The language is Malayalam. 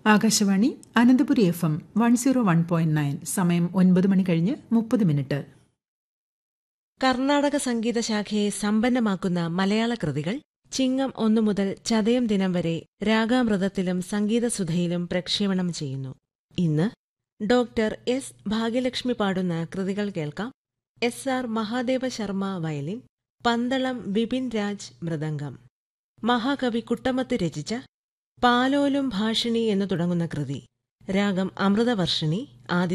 Akashvani Ananthapuri F M one zero one point nine സമയം ഒൻപത് മണി കഴിഞ്ഞ് മുപ്പത് മിനിറ്റ് കർണാടക സംഗീത ശാഖയെ സമ്പന്നമാക്കുന്ന മലയാള കൃതികൾ ചിങ്ങം ഒന്നു മുതൽ ചതയം ദിനം വരെ രാഗാമൃതത്തിലും സംഗീതസുധയിലും പ്രക്ഷേപണം ചെയ്യുന്നു ഇന്ന് ഡോക്ടർ എസ് ഭാഗ്യലക്ഷ്മി പാടുന്ന കൃതികൾ കേൾക്കാം S R Mahadeva Sharma violin Pandalam Vipin Raj മൃദംഗം മഹാകവി കുട്ടമത്ത് രചിച്ച പാലോലും ഭാഷിണി എന്നു തുടങ്ങുന്ന കൃതി രാഗം അമൃതവർഷിണി ആദ്യ